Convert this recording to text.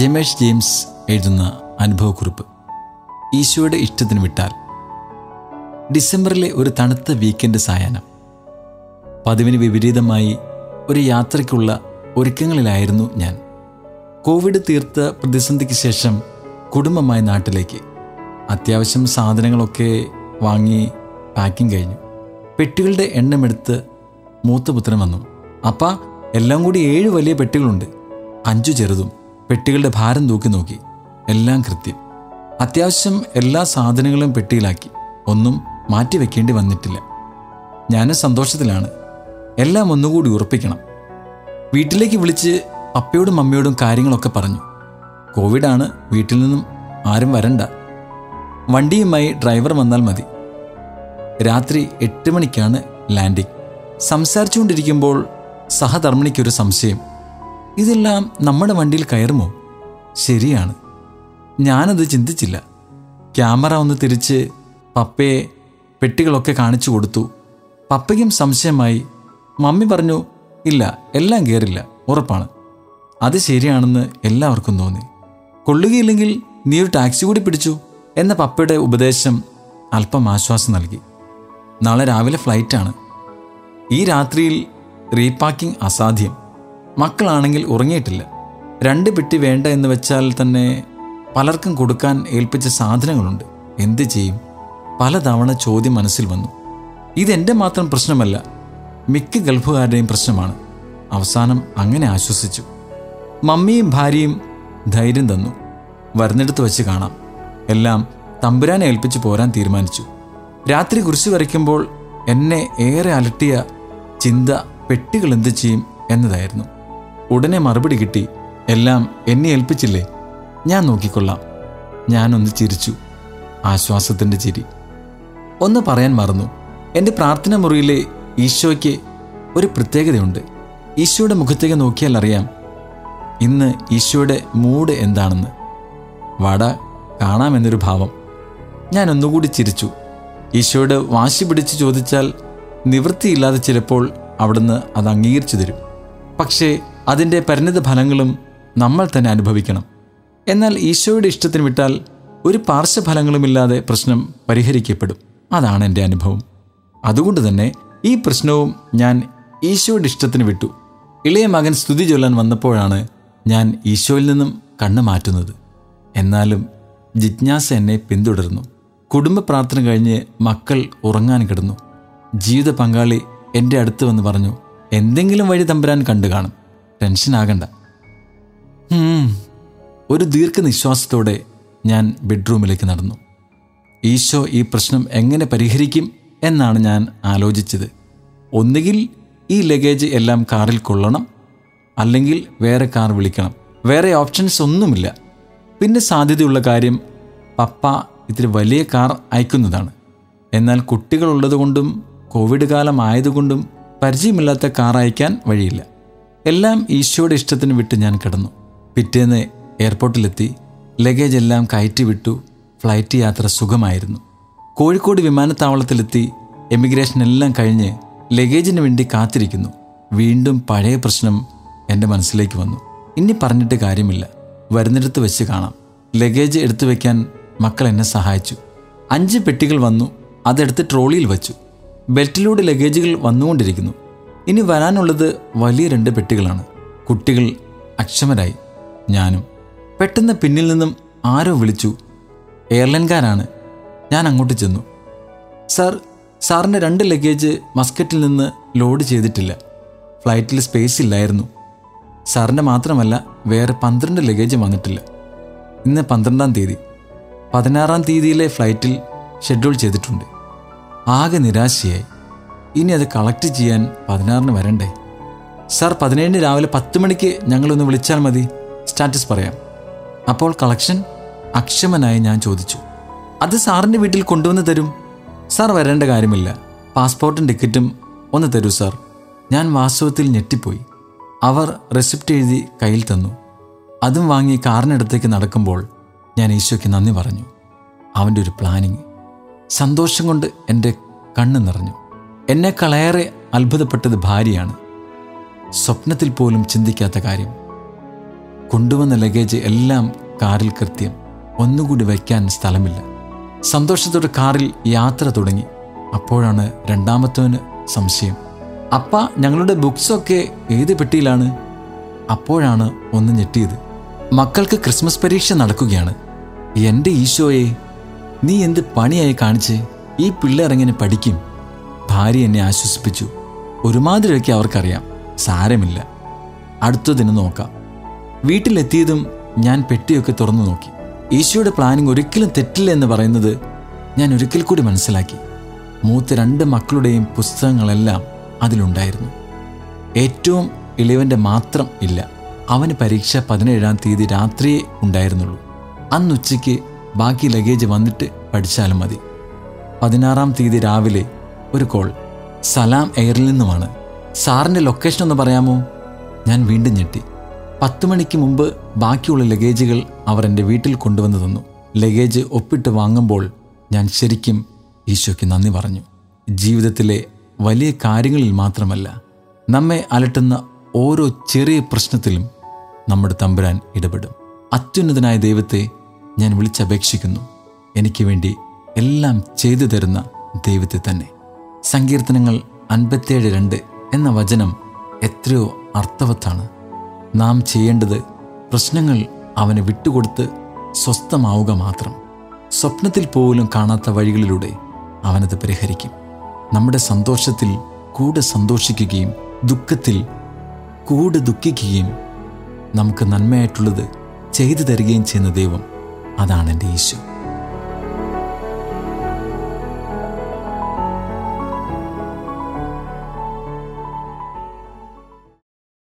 ജെമേഷ് James എഴുതുന്ന അനുഭവക്കുറിപ്പ് ഈശോയുടെ ഇഷ്ടത്തിന് വിട്ടാൽ ഡിസംബറിലെ ഒരു തണുത്ത വീക്കെൻഡ് സായാഹ്നം പതിവിന് വിപരീതമായി ഒരു യാത്രയ്ക്കുള്ള ഒരുക്കങ്ങളിലായിരുന്നു ഞാൻ കോവിഡ് തീർത്ത പ്രതിസന്ധിക്ക് ശേഷം കുടുംബമായി നാട്ടിലേക്ക് അത്യാവശ്യം സാധനങ്ങളൊക്കെ വാങ്ങി പാക്കിംഗ് കഴിഞ്ഞു പെട്ടികളുടെ എണ്ണമെടുത്ത് മൂത്തപുത്രൻ വന്നു അപ്പ എല്ലാം കൂടി ഏഴ് വലിയ പെട്ടികളുണ്ട് അഞ്ചു ചെറുതും പെട്ടികളുടെ ഭാരം തൂക്കി നോക്കി എല്ലാം കൃത്യം അത്യാവശ്യം എല്ലാ സാധനങ്ങളും പെട്ടിയിലാക്കി ഒന്നും മാറ്റി വെക്കേണ്ടി വന്നിട്ടില്ല ഞാനും സന്തോഷത്തിലാണ് എല്ലാം ഒന്നുകൂടി ഉറപ്പിക്കണം വീട്ടിലേക്ക് വിളിച്ച് അപ്പയോടും അമ്മയോടും കാര്യങ്ങളൊക്കെ പറഞ്ഞു കോവിഡാണ് വീട്ടിൽ നിന്നും ആരും വരണ്ട വണ്ടിയുമായി ഡ്രൈവർ വന്നാൽ മതി രാത്രി എട്ട് മണിക്കാണ് ലാൻഡിംഗ് സംസാരിച്ചുകൊണ്ടിരിക്കുമ്പോൾ സഹധർമ്മിണിക്കൊരു സംശയം ഇതെല്ലാം നമ്മുടെ വണ്ടിയിൽ കയറുമോ ശരിയാണ് ഞാനത് ചിന്തിച്ചില്ല ക്യാമറ ഒന്ന് തിരിച്ച് പപ്പയെ പെട്ടികളൊക്കെ കാണിച്ചു കൊടുത്തു പപ്പയ്ക്കും സംശയമായി മമ്മി പറഞ്ഞു ഇല്ല എല്ലാം കയറില്ല ഉറപ്പാണ് അത് ശരിയാണെന്ന് എല്ലാവർക്കും തോന്നി കൊള്ളുകയില്ലെങ്കിൽ നീ ഒരു ടാക്സി കൂടി പിടിച്ചു എന്ന പപ്പയുടെ ഉപദേശം അല്പം ആശ്വാസം നൽകി നാളെ രാവിലെ ഫ്ലൈറ്റാണ് ഈ രാത്രിയിൽ റീപാക്കിംഗ് അസാധ്യം മക്കളാണെങ്കിൽ ഉറങ്ങിയിട്ടില്ല രണ്ട് പെട്ടി വേണ്ട എന്ന് വെച്ചാൽ തന്നെ പലർക്കും കൊടുക്കാൻ ഏൽപ്പിച്ച സാധനങ്ങളുണ്ട് എന്ത് ചെയ്യും പലതവണ ചോദ്യം മനസ്സിൽ വന്നു ഇതെൻ്റെ മാത്രം പ്രശ്നമല്ല മിക്ക ഗൾഫുകാരുടെയും പ്രശ്നമാണ് അവസാനം അങ്ങനെ ആശ്വസിച്ചു മമ്മിയും ഭാര്യയും ധൈര്യം തന്നു വരുന്നിടത്ത് വെച്ച് കാണാം എല്ലാം തമ്പുരാനെ ഏൽപ്പിച്ച് പോരാൻ തീരുമാനിച്ചു രാത്രി കുരിശ് വരയ്ക്കുമ്പോൾ എന്നെ ഏറെ അലട്ടിയ ചിന്ത പെട്ടികൾ എന്ത് ചെയ്യും എന്നതായിരുന്നു ഉടനെ മറുപടി കിട്ടി എല്ലാം എന്നെ ഏൽപ്പിച്ചില്ലേ ഞാൻ നോക്കിക്കൊള്ളാം ഞാനൊന്ന് ചിരിച്ചു ആശ്വാസത്തിൻ്റെ ചിരി ഒന്ന് പറയാൻ മറന്നു എൻ്റെ പ്രാർത്ഥന മുറിയിലെ ഈശോയ്ക്ക് ഒരു പ്രത്യേകതയുണ്ട് ഈശോയുടെ മുഖത്തേക്ക് നോക്കിയാൽ അറിയാം ഇന്ന് ഈശോയുടെ മൂഡ് എന്താണെന്ന് വട കാണാമെന്നൊരു ഭാവം ഞാൻ ഒന്നുകൂടി ചിരിച്ചു ഈശോയോട് വാശി പിടിച്ച് ചോദിച്ചാൽ നിവൃത്തിയില്ലാതെ ചിലപ്പോൾ അവിടുന്ന് അത് അംഗീകരിച്ചു തരും പക്ഷേ അതിൻ്റെ പരിണിത ഫലങ്ങളും നമ്മൾ തന്നെ അനുഭവിക്കണം എന്നാൽ ഈശോയുടെ ഇഷ്ടത്തിന് വിട്ടാൽ ഒരു പാർശ്വഫലങ്ങളുമില്ലാതെ പ്രശ്നം പരിഹരിക്കപ്പെടും അതാണ് എൻ്റെ അനുഭവം അതുകൊണ്ട് തന്നെ ഈ പ്രശ്നവും ഞാൻ ഈശോയുടെ ഇഷ്ടത്തിന് വിട്ടു ഇളയ മകൻ സ്തുതി ചൊല്ലാൻ വന്നപ്പോഴാണ് ഞാൻ ഈശോയിൽ നിന്നും കണ്ണു മാറ്റുന്നത് എന്നാലും ജിജ്ഞാസ എന്നെ പിന്തുടർന്നു കുടുംബ പ്രാർത്ഥന കഴിഞ്ഞ് മക്കൾ ഉറങ്ങാൻ കിടന്നു ജീവിത പങ്കാളി എൻ്റെ അടുത്ത് വന്ന് പറഞ്ഞു എന്തെങ്കിലും വഴി തമ്പുരാൻ കണ്ടു കാണും ടെൻഷനാകണ്ട ഹും. ഒരു ദീർഘനിശ്വാസത്തോടെ ഞാൻ ബെഡ്റൂമിലേക്ക് നടന്നു ഈശോ ഈ പ്രശ്നം എങ്ങനെ പരിഹരിക്കും എന്നാണ് ഞാൻ ആലോചിച്ചത് ഒന്നുകിൽ ഈ ലഗേജ് എല്ലാം കാറിൽ കൊള്ളണം അല്ലെങ്കിൽ വേറെ കാർ വിളിക്കണം വേറെ ഓപ്ഷൻസ് ഒന്നുമില്ല പിന്നെ സാധ്യതയുള്ള കാര്യം പപ്പ ഇത്തിരി വലിയ കാർ അയക്കുന്നതാണ് എന്നാൽ കുട്ടികളുള്ളതുകൊണ്ടും കോവിഡ് കാലം ആയതുകൊണ്ടും പരിചയമില്ലാത്ത കാർ അയക്കാൻ വഴിയില്ല എല്ലാം ഈശോയുടെ ഇഷ്ടത്തിന് വിട്ട് ഞാൻ കിടന്നു പിറ്റേന്ന് എയർപോർട്ടിലെത്തി ലഗേജ് എല്ലാം കയറ്റി വിട്ടു ഫ്ലൈറ്റ് യാത്ര സുഖമായിരുന്നു കോഴിക്കോട് വിമാനത്താവളത്തിലെത്തി എമിഗ്രേഷൻ എല്ലാം കഴിഞ്ഞ് ലഗേജിന് വേണ്ടി കാത്തിരിക്കുന്നു വീണ്ടും പഴയ പ്രശ്നം എൻ്റെ മനസ്സിലേക്ക് വന്നു ഇനി പറഞ്ഞിട്ട് കാര്യമില്ല വരുന്നിടത്ത് വെച്ച് കാണാം ലഗേജ് എടുത്തു വെക്കാൻ മക്കൾ എന്നെ സഹായിച്ചു അഞ്ച് പെട്ടികൾ വന്നു അതെടുത്ത് ട്രോളിയിൽ വച്ചു ബെൽറ്റിലൂടെ ലഗേജുകൾ വന്നുകൊണ്ടിരിക്കുന്നു ഇനി വരാനുള്ളത് വലിയ രണ്ട് പെട്ടികളാണ് കുട്ടികൾ അക്ഷമരായി ഞാനും പെട്ടെന്ന് പിന്നിൽ നിന്നും ആരോ വിളിച്ചു എയർലൈൻകാരാണ് ഞാൻ അങ്ങോട്ട് ചെന്നു സാർ സാറിൻ്റെ രണ്ട് ലഗേജ് മസ്കറ്റിൽ നിന്ന് ലോഡ് ചെയ്തിട്ടില്ല ഫ്ലൈറ്റിൽ സ്പേസ് ഇല്ലായിരുന്നു സാറിൻ്റെ മാത്രമല്ല വേറെ പന്ത്രണ്ട് ലഗേജ് വന്നിട്ടില്ല ഇന്ന് പന്ത്രണ്ടാം തീയതി പതിനാറാം തീയതിയിലെ ഫ്ലൈറ്റിൽ ഷെഡ്യൂൾ ചെയ്തിട്ടുണ്ട് ആകെ നിരാശയായി ഇനി അത് കളക്ട് ചെയ്യാൻ പതിനാറിന് വരണ്ടേ സാർ പതിനേഴിന് രാവിലെ പത്ത് മണിക്ക് ഞങ്ങളൊന്ന് വിളിച്ചാൽ മതി സ്റ്റാറ്റസ് പറയാം അപ്പോൾ കളക്ഷൻ അക്ഷമനായി ഞാൻ ചോദിച്ചു അത് സാറിൻ്റെ വീട്ടിൽ കൊണ്ടുവന്ന് തരും സാർ വരേണ്ട കാര്യമില്ല പാസ്പോർട്ടും ടിക്കറ്റും ഒന്ന് തരൂ സാർ ഞാൻ വാസ്തവത്തിൽ ഞെട്ടിപ്പോയി അവർ റെസിപ്റ്റ് എഴുതി കയ്യിൽ തന്നു അതും വാങ്ങി കാറിനടുത്തേക്ക് നടക്കുമ്പോൾ ഞാൻ ഈശോയ്ക്ക് നന്ദി പറഞ്ഞു അവൻ്റെ ഒരു പ്ലാനിങ് സന്തോഷം കൊണ്ട് എൻ്റെ കണ്ണ് നിറഞ്ഞു എന്നെക്കളേറെ അത്ഭുതപ്പെട്ടത് ഭാര്യയാണ് സ്വപ്നത്തിൽ പോലും ചിന്തിക്കാത്ത കാര്യം കൊണ്ടുവന്ന ലഗേജ് എല്ലാം കാറിൽ കൃത്യം ഒന്നുകൂടി വയ്ക്കാൻ സ്ഥലമില്ല സന്തോഷത്തോടെ കാറിൽ യാത്ര തുടങ്ങി അപ്പോഴാണ് രണ്ടാമത്തവന് സംശയം അപ്പ ഞങ്ങളുടെ ബുക്സൊക്കെ ഏത് പെട്ടിയിലാണ് അപ്പോഴാണ് ഒന്ന് ഞെട്ടിയത് മക്കൾക്ക് ക്രിസ്മസ് പരീക്ഷ നടക്കുകയാണ് എൻ്റെ ഈശോയെ നീ എന്ത് പണിയായി കാണിച്ച് ഈ പിള്ളേർ എങ്ങനെ പഠിക്കും ഭാര്യ എന്നെ ആശ്വസിപ്പിച്ചു ഒരുമാതിരിയൊക്കെ അവർക്കറിയാം സാരമില്ല അടുത്തതിന് നോക്കാം വീട്ടിലെത്തിയതും ഞാൻ പെട്ടിയൊക്കെ തുറന്നു നോക്കി ഈശോയുടെ പ്ലാനിങ് ഒരിക്കലും തെറ്റില്ല എന്ന് പറയുന്നത് ഞാൻ ഒരിക്കൽ കൂടി മനസ്സിലാക്കി മൂത്ത രണ്ട് മക്കളുടെയും പുസ്തകങ്ങളെല്ലാം അതിലുണ്ടായിരുന്നു ഏറ്റവും ഇളയവൻ്റെ മാത്രം ഇല്ല അവന് പരീക്ഷ പതിനേഴാം തീയതി രാത്രിയേ ഉണ്ടായിരുന്നുള്ളൂ അന്ന് ഉച്ചയ്ക്ക് ബാക്കി ലഗേജ് വന്നിട്ട് പഠിച്ചാലും മതി പതിനാറാം തീയതി രാവിലെ ഒരു കോൾ സലാം എയറിൽ നിന്നുമാണ് സാറിൻ്റെ ലൊക്കേഷൻ ഒന്ന് പറയാമോ ഞാൻ വീണ്ടും ഞെട്ടി പത്ത് മണിക്ക് മുമ്പ് ബാക്കിയുള്ള ലഗേജുകൾ അവർ എൻ്റെ വീട്ടിൽ കൊണ്ടുവന്ന് തന്നു ലഗേജ് ഒപ്പിട്ട് വാങ്ങുമ്പോൾ ഞാൻ ശരിക്കും ഈശോയ്ക്ക് നന്ദി പറഞ്ഞു ജീവിതത്തിലെ വലിയ കാര്യങ്ങളിൽ മാത്രമല്ല നമ്മെ അലട്ടുന്ന ഓരോ ചെറിയ പ്രശ്നത്തിലും നമ്മുടെ തമ്പുരാൻ ഇടപെടും അത്യുന്നതനായ ദൈവത്തെ ഞാൻ വിളിച്ചപേക്ഷിക്കുന്നു എനിക്ക് വേണ്ടി എല്ലാം ചെയ്തു തരുന്ന ദൈവത്തെ തന്നെ സങ്കീർത്തനങ്ങൾ അൻപത്തേഴ് രണ്ട് എന്ന വചനം എത്രയോ അർത്ഥവത്താണ് നാം ചെയ്യേണ്ടത് പ്രശ്നങ്ങൾ അവന് വിട്ടുകൊടുത്ത് സ്വസ്ഥമാവുക മാത്രം സ്വപ്നത്തിൽ പോലും കാണാത്ത വഴികളിലൂടെ അവനത് പരിഹരിക്കും നമ്മുടെ സന്തോഷത്തിൽ കൂടെ സന്തോഷിക്കുകയും ദുഃഖത്തിൽ കൂടെ ദുഃഖിക്കുകയും നമുക്ക് നന്മയായിട്ടുള്ളത് ചെയ്തു തരികയും ചെയ്യുന്ന ദൈവം അതാണ് എൻ്റെ ഈശോ